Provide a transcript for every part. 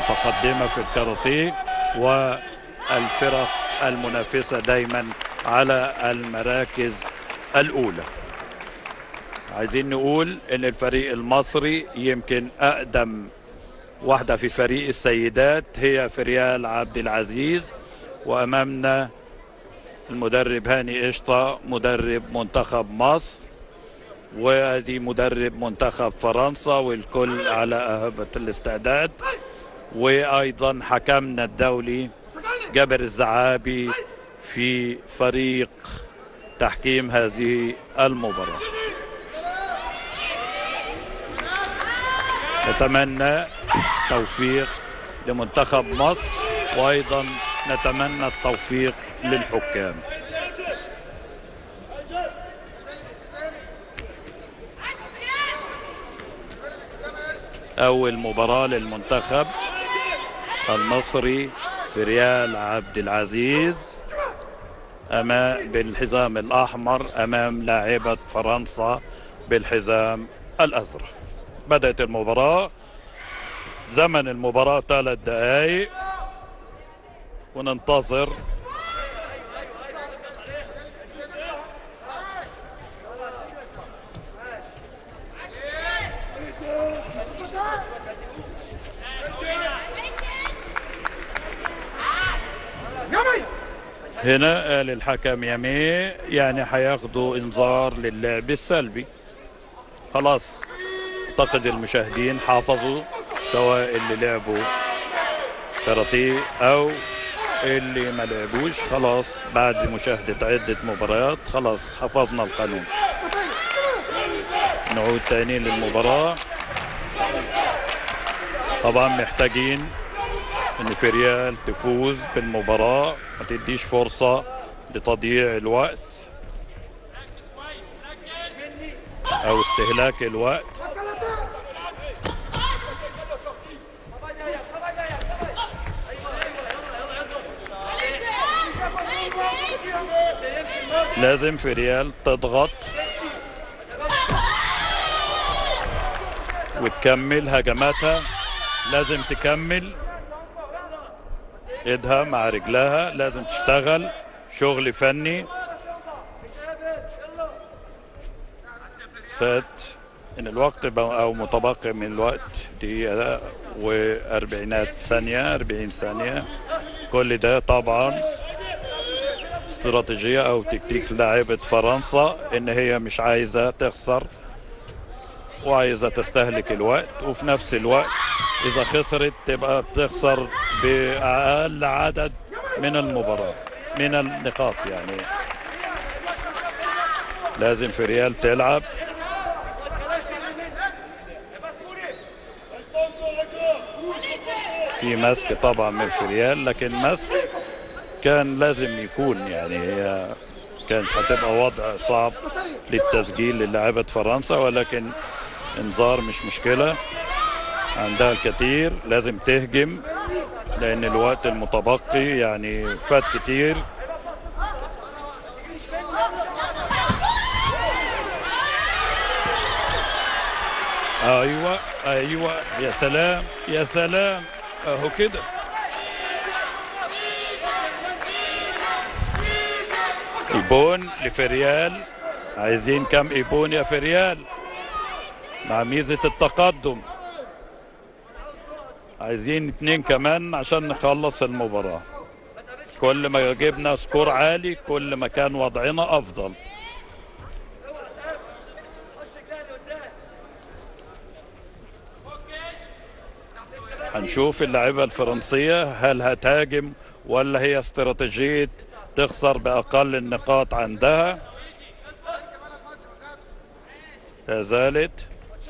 متقدمة في الكاراتيه والفرق المنافسة دايما على المراكز الأولى عايزين نقول ان الفريق المصري يمكن اقدم واحدة في فريق السيدات هي فريال عبد العزيز وامامنا المدرب هاني قشطة مدرب منتخب مصر وادي مدرب منتخب فرنسا والكل على اهبة الاستعداد وايضا حكمنا الدولي جابر الزعابي في فريق تحكيم هذه المباراة نتمنى توفيق لمنتخب مصر وايضا نتمنى التوفيق للحكام اول مباراة للمنتخب المصري في ريال عبد العزيز امام بالحزام الاحمر امام لاعبة فرنسا بالحزام الازرق بدأت المباراة زمن المباراة ثلاث دقائق وننتظر هنا قال الحكم يمي يعني هياخدوا انذار للعب السلبي خلاص اعتقد المشاهدين حافظوا سواء اللي لعبوا كاراتيه او اللي ما لعبوش خلاص بعد مشاهدة عدة مباريات خلاص حفظنا القانون نعود تاني للمباراة طبعا محتاجين ان فريال تفوز بالمباراة ما تديش فرصة لتضييع الوقت او استهلاك الوقت لازم في ريال تضغط وتكمل هجماتها لازم تكمل ايدها مع رجلها لازم تشتغل شغل فني فات ان الوقت بقى- او متبقي من الوقت دقيقة واربعينات ثانية اربعين ثانية كل ده طبعا استراتيجية او تكتيك لاعبة فرنسا ان هي مش عايزة تخسر وعايزة تستهلك الوقت وفي نفس الوقت اذا خسرت تبقى بتخسر باقل عدد من المباراة من النقاط يعني لازم في ريال تلعب في ماسك طبعا من فريال لكن ماسك كان لازم يكون يعني هي كانت هتبقى وضع صعب للتسجيل للاعيبة فرنسا ولكن انذار مش مشكلة عندها الكثير لازم تهجم لان الوقت المتبقي يعني فات كتير ايوه ايوه يا سلام يا سلام اهو كده ايبون لفريال عايزين كم ايبون يا فريال مع ميزة التقدم عايزين اتنين كمان عشان نخلص المباراة كل ما جبنا سكور عالي كل ما كان وضعنا افضل هنشوف اللاعبة الفرنسية هل هتهاجم ولا هي استراتيجية تخسر بأقل النقاط عندها لا زالت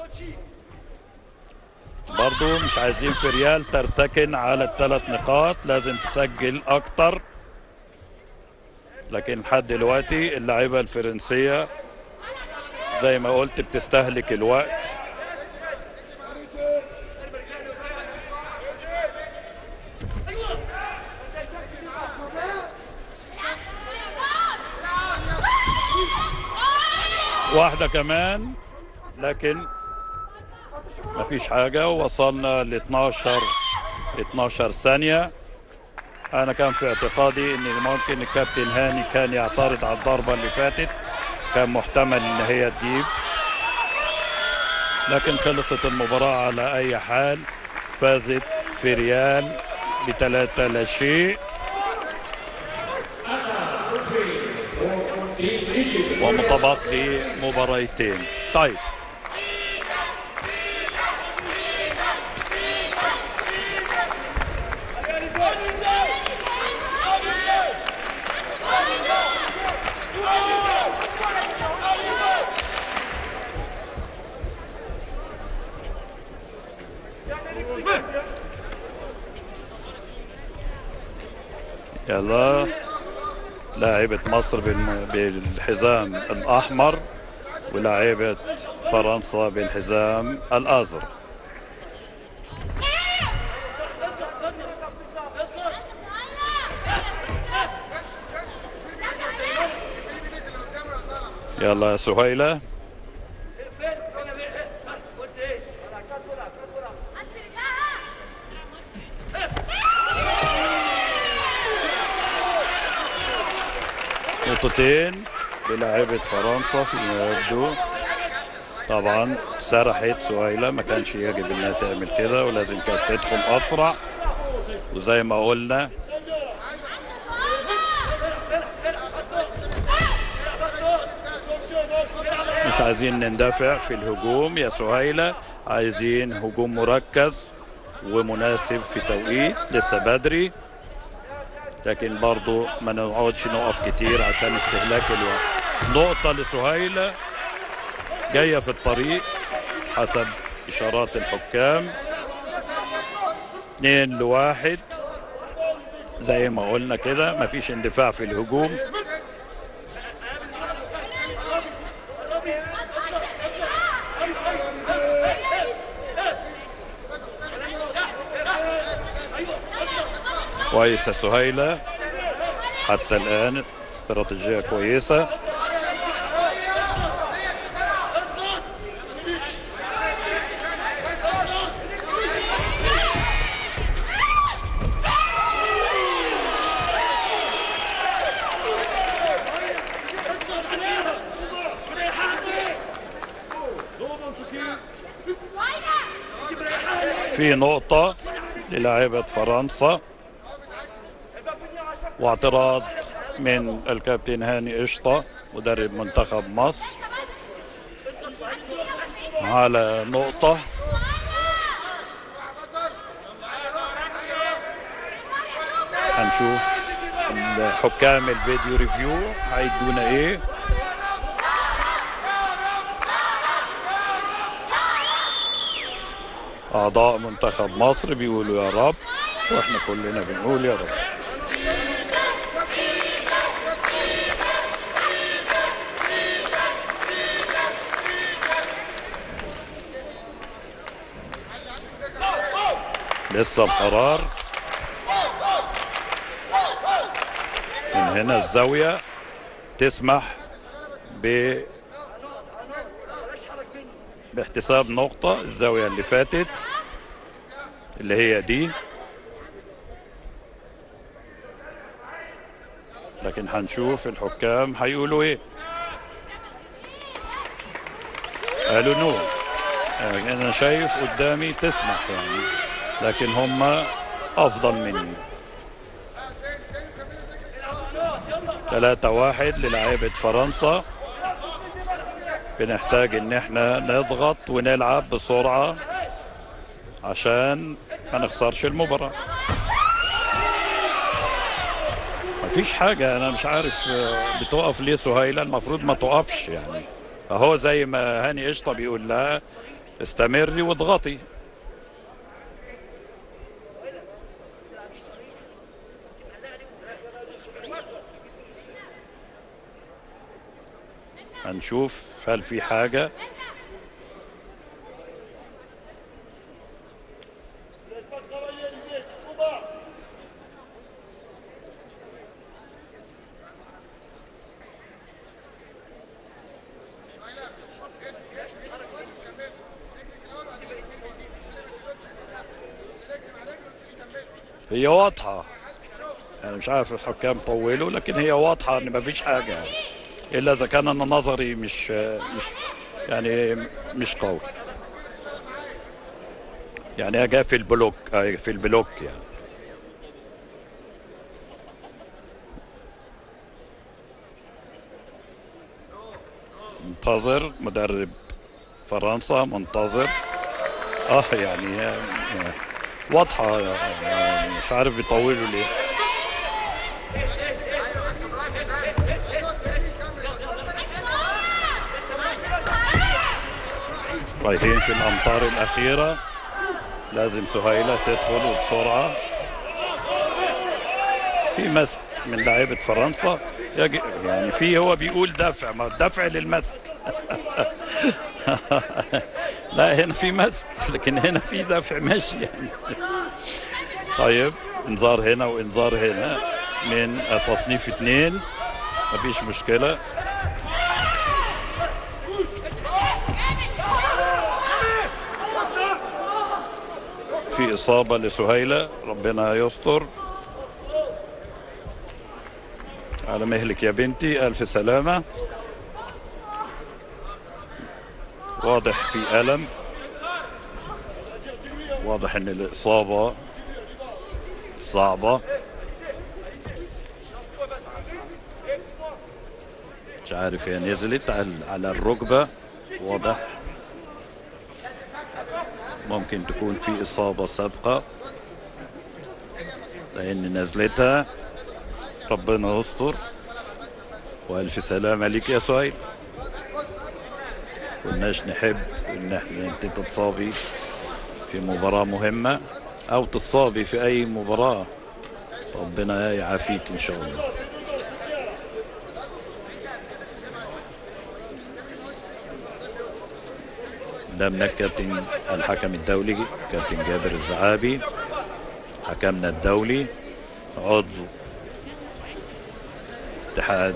برضو مش عايزين في ريال ترتكن على الثلاث نقاط لازم تسجل أكتر لكن لحد دلوقتي اللاعبة الفرنسية زي ما قلت بتستهلك الوقت واحدة كمان لكن ما فيش حاجة وصلنا ل 12 12 ثانية أنا كان في اعتقادي إن ممكن الكابتن هاني كان يعترض على الضربة اللي فاتت كان محتمل إن هي تجيب لكن خلصت المباراة على أي حال فازت في ريال بثلاثة لا شيء ومطبق لمباريتين طيب يلا لاعبة مصر بالم- بالحزام الأحمر ولاعبة فرنسا بالحزام الأزرق يلا يا سهيلة نقطتين للاعبة فرنسا فيما يبدو طبعا سرحت سهيلة ما كانش يجب انها تعمل كده ولازم كانت تدخل اسرع وزي ما قلنا مش عايزين نندفع في الهجوم يا سهيلة عايزين هجوم مركز ومناسب في توقيت لسه بدري لكن برضو ما نقعدش نقف كتير عشان استهلاك الوقت نقطة لسهيلة جاية في الطريق حسب إشارات الحكام اتنين لواحد زي ما قلنا كده مفيش اندفاع في الهجوم كويسة سهيلة حتى الآن استراتيجية كويسة في نقطة للاعبة فرنسا واعتراض من الكابتن هاني قشطة مدرب منتخب مصر على نقطة هنشوف الحكام الفيديو ريفيو هيدونا ايه أعضاء منتخب مصر بيقولوا يا رب وإحنا كلنا بنقول يا رب لسه القرار من هنا الزاوية تسمح ب باحتساب نقطة الزاوية اللي فاتت اللي هي دي لكن هنشوف الحكام هيقولوا ايه قالوا نو يعني انا شايف قدامي تسمح يعني لكن هم افضل مني ثلاثة واحد للاعيبة فرنسا بنحتاج ان احنا نضغط ونلعب بسرعة عشان ما نخسرش المباراة مفيش حاجة انا مش عارف آه، بتقف ليه سهيلة المفروض ما تقفش يعني اهو زي ما هاني قشطة بيقول لها استمري واضغطي هنشوف هل في حاجة هي واضحة يعني مش عارف الحكام طولوا لكن هي واضحة ان مفيش حاجة يعني. الا اذا كان انا نظري مش مش يعني مش قوي يعني هي جايه في البلوك آه، في البلوك يعني منتظر مدرب فرنسا منتظر اه يعني آه، واضحة آه، مش عارف بيطولوا ليه رايحين في الأمطار الأخيرة لازم سهيلة تدخل وبسرعة في مسك من لاعيبة فرنسا يجي يعني في هو بيقول دفع ما دفع للمسك لا هنا في مسك لكن هنا في دفع ماشي يعني طيب انذار هنا وانذار هنا من تصنيف اثنين مفيش مشكلة في إصابة لسهيلة ربنا يستر على مهلك يا بنتي ألف سلامة واضح في ألم واضح ان الإصابة صعبة مش عارف هي نزلت على- على الركبة واضح ممكن تكون في إصابة سابقة لأن نزلتها ربنا يستر وألف سلامة ليك يا سهيل كناش نحب إن احنا انت تتصابي في مباراة مهمة أو تتصابي في أي مباراة ربنا يعافيك إن شاء الله ده من الكابتن الحكم الدولي كابتن جابر الزعابي حكمنا الدولي عضو اتحاد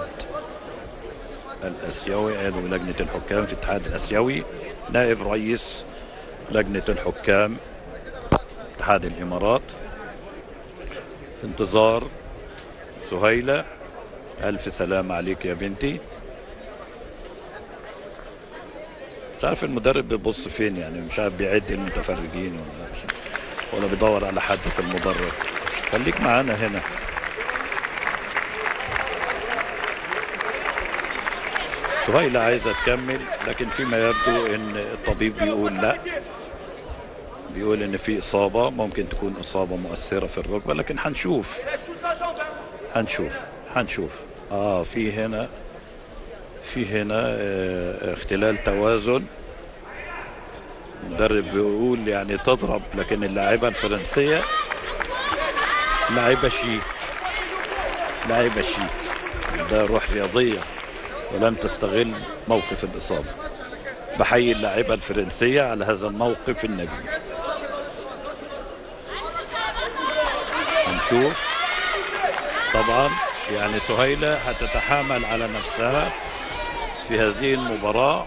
الاسيوي عضو لجنه الحكام في الاتحاد الاسيوي نائب رئيس لجنه الحكام اتحاد الامارات في انتظار سهيله الف سلام عليك يا بنتي مش عارف المدرب بيبص فين يعني مش عارف بيعد المتفرجين ولا مش ولا بيدور على حد في المدرج خليك معانا هنا سهيلة عايزة تكمل لكن فيما يبدو ان الطبيب بيقول لا بيقول ان في اصابة ممكن تكون اصابة مؤثرة في الركبة لكن هنشوف هنشوف هنشوف اه في هنا في هنا آه، اختلال توازن المدرب بيقول يعني تضرب لكن اللاعبة الفرنسية لاعبة شيك لاعبة شيك ده روح رياضية ولم تستغل موقف الإصابة بحيي اللاعبة الفرنسية على هذا الموقف النبيل هنشوف طبعا يعني سهيلة هتتحامل على نفسها في هذه المباراة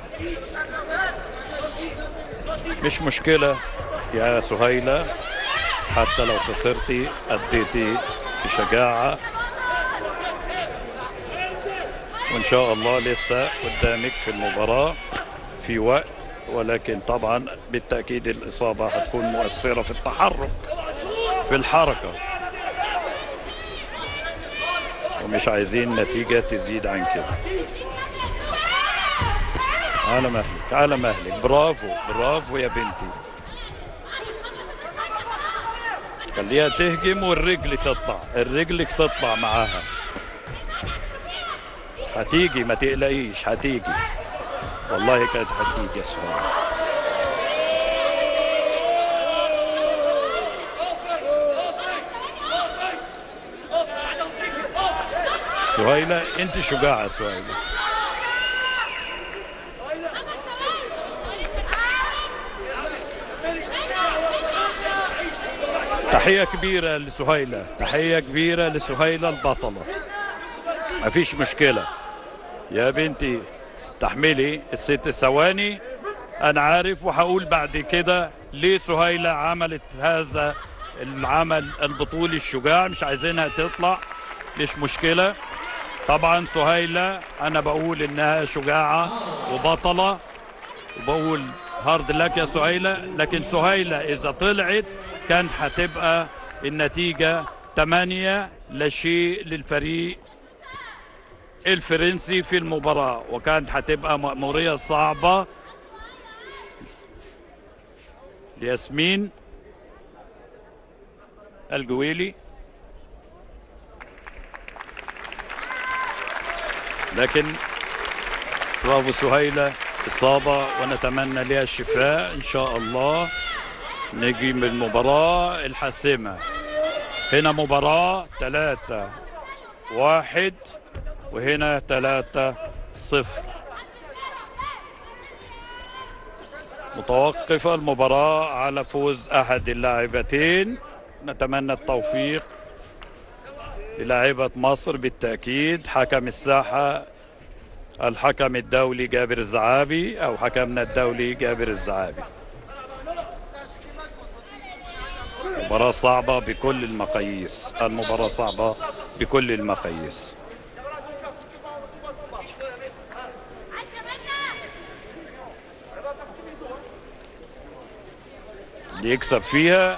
مش مشكلة يا سهيلة حتى لو خسرتي أديتي بشجاعة وإن شاء الله لسه قدامك في المباراة في وقت ولكن طبعا بالتأكيد الإصابة هتكون مؤثرة في التحرك في الحركة ومش عايزين نتيجة تزيد عن كده على مهلك على مهلك برافو برافو يا بنتي خليها تهجم والرجل تطلع الرجل تطلع معاها هتيجي ما تقلقيش هتيجي والله كانت هتيجي يا سهيلة سهيلة انت شجاعة سهيلة تحية كبيرة لسهيلة تحية كبيرة لسهيلة البطلة ما فيش مشكلة يا بنتي استحملي الست ثواني أنا عارف وهقول بعد كده ليه سهيلة عملت هذا العمل البطولي الشجاع مش عايزينها تطلع مش مشكلة طبعا سهيلة أنا بقول إنها شجاعة وبطلة وبقول هارد لك يا سهيلة لكن سهيلة إذا طلعت كان هتبقى النتيجة 8 لا شيء للفريق الفرنسي في المباراة وكانت هتبقى مأمورية صعبة لياسمين الجويلي لكن برافو سهيلة إصابة ونتمنى لها الشفاء إن شاء الله نجي من المباراة الحاسمة هنا مباراة ثلاثة واحد وهنا ثلاثة صفر متوقفة المباراة على فوز أحد اللاعبتين نتمنى التوفيق للاعبة مصر بالتأكيد حكم الساحة الحكم الدولي جابر الزعابي أو حكمنا الدولي جابر الزعابي مباراة صعبة بكل المقاييس المباراة صعبة بكل المقاييس اللي يكسب فيها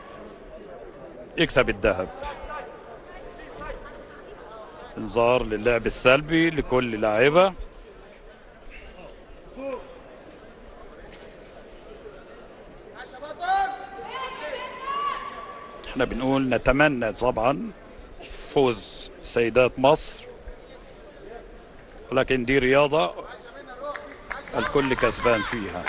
يكسب الذهب انذار للعب السلبي لكل لاعبة احنا بنقول نتمنى طبعا فوز سيدات مصر ولكن دي رياضة الكل كسبان فيها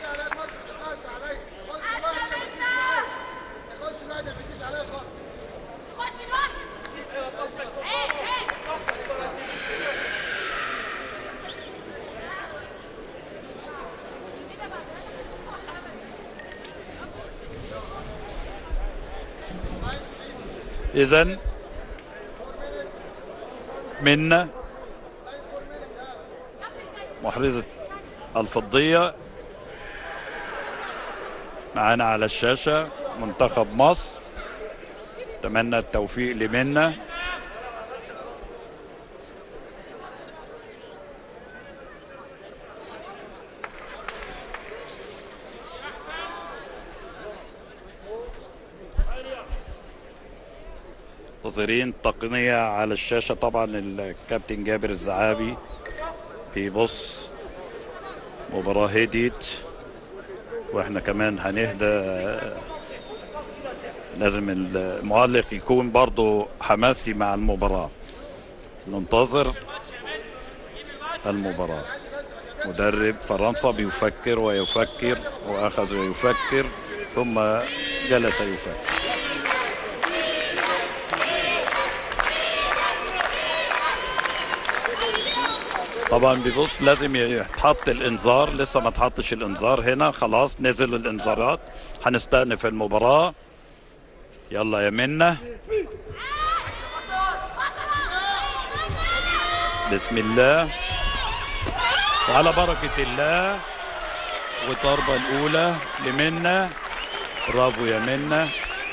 إذا منا محرزة الفضية معانا على الشاشة منتخب مصر أتمنى التوفيق لمنا منتظرين تقنية على الشاشة طبعا الكابتن جابر الزعابي بيبص مباراة هديت واحنا كمان هنهدى لازم المعلق يكون برضه حماسي مع المباراة ننتظر المباراة مدرب فرنسا بيفكر ويفكر وأخذ ويفكر ثم جلس يفكر طبعا بيبص لازم يتحط الانذار لسه ما تحطش الانذار هنا خلاص نزل الانذارات هنستأنف المباراة يلا يا منة بسم الله وعلى بركة الله والضربة الأولى لمنة برافو يا منة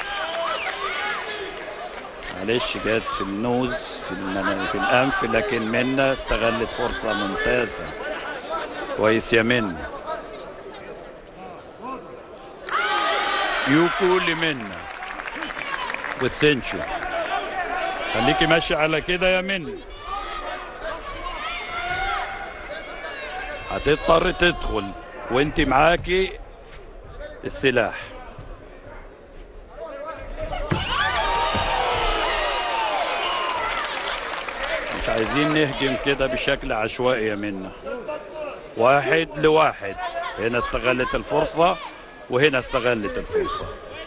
معلش جت في النوز في المن... في الانف لكن منا استغلت فرصه ممتازه كويس يا منا يوكو لمنا والسنشو خليكي ماشي على كده يا منا هتضطر تدخل وانت معاكي السلاح مش عايزين نهجم كده بشكل عشوائي يا منا واحد لواحد هنا استغلت الفرصة وهنا استغلت الفرصة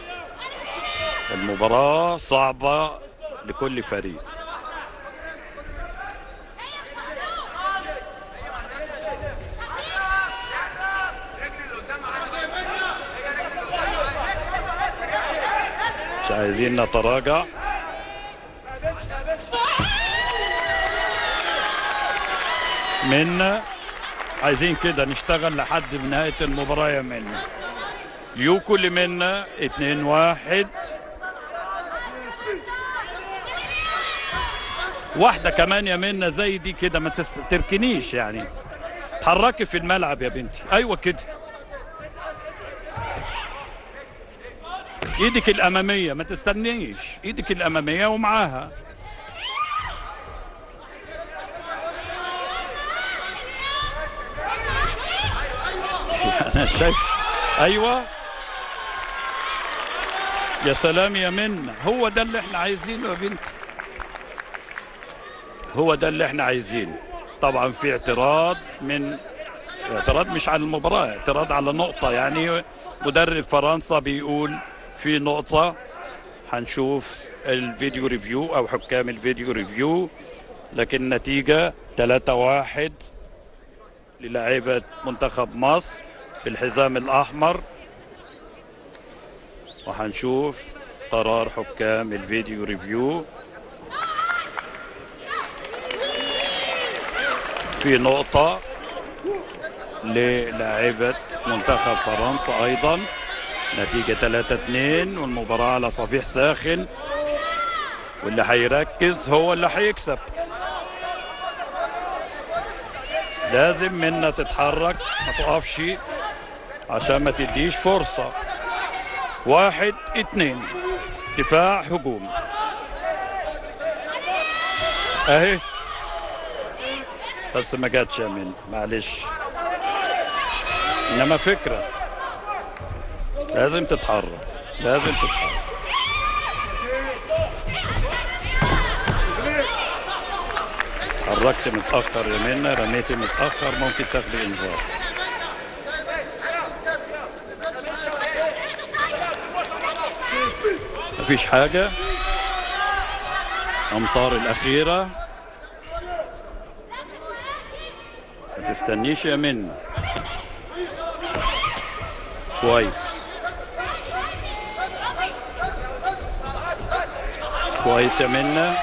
المباراة صعبة لكل فريق مش عايزين نتراجع منا عايزين كده نشتغل لحد نهاية المباراة يا منا يوكو لمنا اتنين واحد واحدة كمان يا منى زي دي كده ما تست... تركنيش يعني اتحركي في الملعب يا بنتي ايوه كده ايدك الامامية ما تستنيش ايدك الامامية ومعاها انا شايف ايوه يا سلام يا منى هو ده اللي احنا عايزينه يا بنتي هو ده اللي احنا عايزينه طبعا في اعتراض من اعتراض مش على المباراة اعتراض على نقطة يعني مدرب فرنسا بيقول في نقطة هنشوف الفيديو ريفيو او حكام الفيديو ريفيو لكن النتيجة 3 واحد للاعيبة منتخب مصر بالحزام الأحمر وهنشوف قرار حكام الفيديو ريفيو في نقطة للاعيبة منتخب فرنسا أيضا نتيجة 3 2 والمباراة على صفيح ساخن واللي هيركز هو اللي هيكسب لازم منا تتحرك ما تقفش عشان ما تديش فرصة واحد اتنين دفاع هجوم اهي بس ما جاتش يا من معلش انما فكرة لازم تتحرك لازم تتحرك اتحركت متأخر يا منى رميت متأخر ممكن تاخدي انذار مفيش حاجة أمطار الأخيرة ما تستنيش يا منى كويس كويس يا منى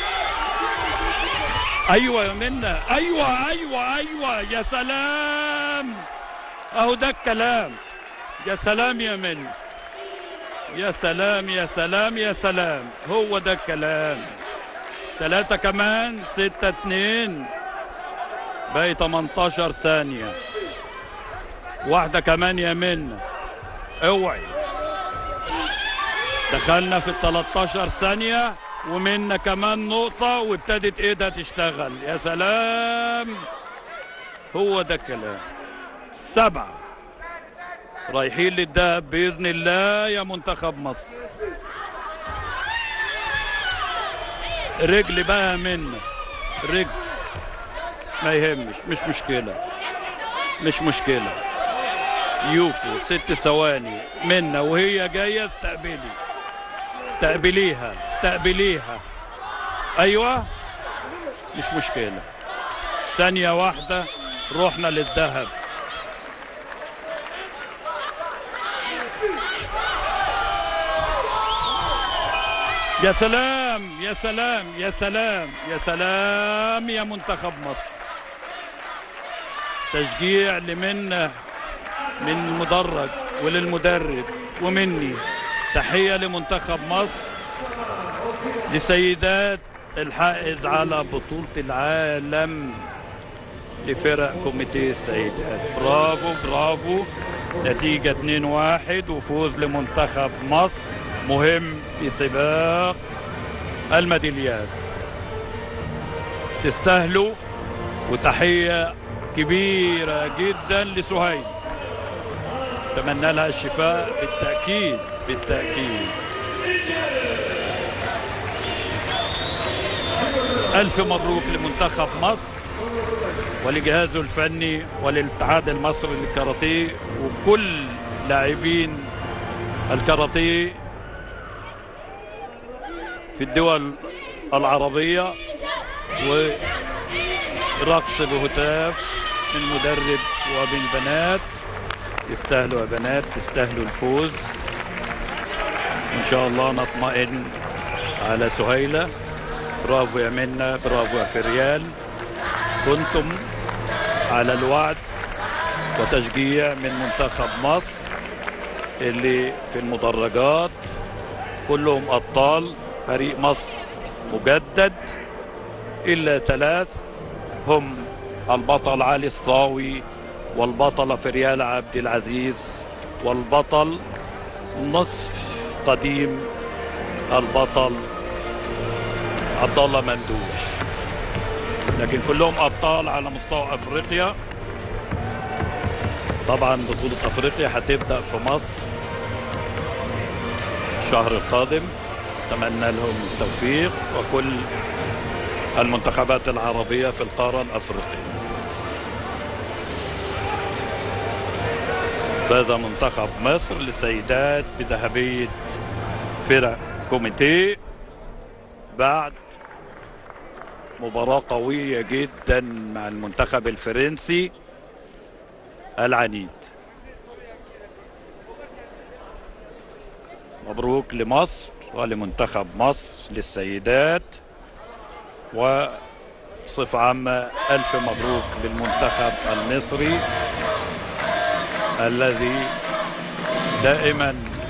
ايوه يا منى ايوه ايوه ايوه يا سلام اهو ده الكلام يا سلام يا منى يا سلام يا سلام يا سلام هو ده الكلام ثلاثة كمان ستة اتنين باقي 18 ثانية واحدة كمان يا منى اوعي دخلنا في ال 13 ثانية ومنا كمان نقطة وابتدت ايدها تشتغل يا سلام هو ده الكلام سبعة رايحين للدهب بإذن الله يا منتخب مصر رجل بقى منا رجل ما يهمش مش مشكلة مش مشكلة يوكو ست ثواني منا وهي جاية استقبلي استقبليها استقبليها ايوه مش مشكلة ثانية واحدة رحنا للذهب يا سلام يا سلام يا سلام يا سلام يا منتخب مصر تشجيع لمنا من المدرج وللمدرب ومني تحية لمنتخب مصر لسيدات الحائز على بطولة العالم لفرق كوميتيه السيدات برافو برافو نتيجة 2-1 وفوز لمنتخب مصر مهم في سباق الميداليات تستاهلوا وتحية كبيرة جدا لسهيل اتمنى لها الشفاء بالتأكيد بالتأكيد ألف مبروك لمنتخب مصر ولجهازه الفني وللاتحاد المصري للكاراتيه وكل لاعبين الكاراتيه في الدول العربية ورقص بهتاف من مدرب ومن بنات يستاهلوا يا بنات تستاهلوا الفوز وإن شاء الله نطمئن على سهيلة برافو يا منى برافو يا فريال كنتم على الوعد وتشجيع من منتخب مصر اللي في المدرجات كلهم أبطال فريق مصر مجدد إلا ثلاث هم البطل علي الصاوي والبطلة فريال عبد العزيز والبطل نصف قديم البطل عبد الله ممدوح لكن كلهم ابطال على مستوى افريقيا طبعا بطولة افريقيا هتبدأ في مصر الشهر القادم اتمنى لهم التوفيق وكل المنتخبات العربية في القارة الافريقية فاز منتخب مصر للسيدات بذهبية فرق كوميتيه بعد مباراة قوية جدا مع المنتخب الفرنسي العنيد مبروك لمصر ولمنتخب مصر للسيدات وصفة عامة ألف مبروك للمنتخب المصري الذي دائما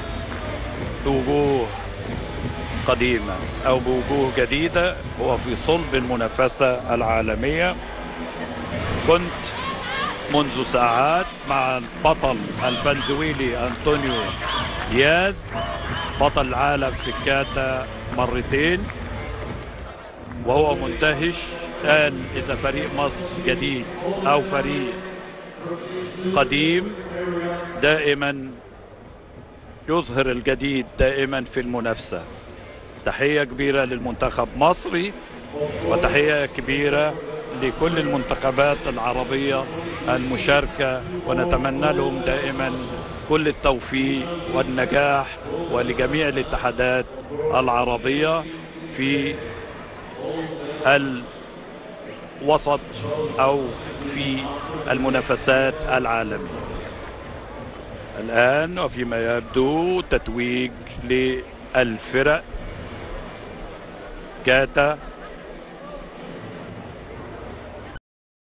بوجوه قديمة أو بوجوه جديدة هو في صلب المنافسة العالمية كنت منذ ساعات مع البطل الفنزويلي أنطونيو دياز بطل العالم في الكاتا مرتين وهو منتهش الآن إذا فريق مصر جديد أو فريق قديم دائما يظهر الجديد دائما في المنافسة تحية كبيرة للمنتخب مصري وتحية كبيرة لكل المنتخبات العربية المشاركة ونتمنى لهم دائما كل التوفيق والنجاح ولجميع الاتحادات العربية في الوسط أو في المنافسات العالمية الآن وفيما يبدو تتويج للفرق كاتا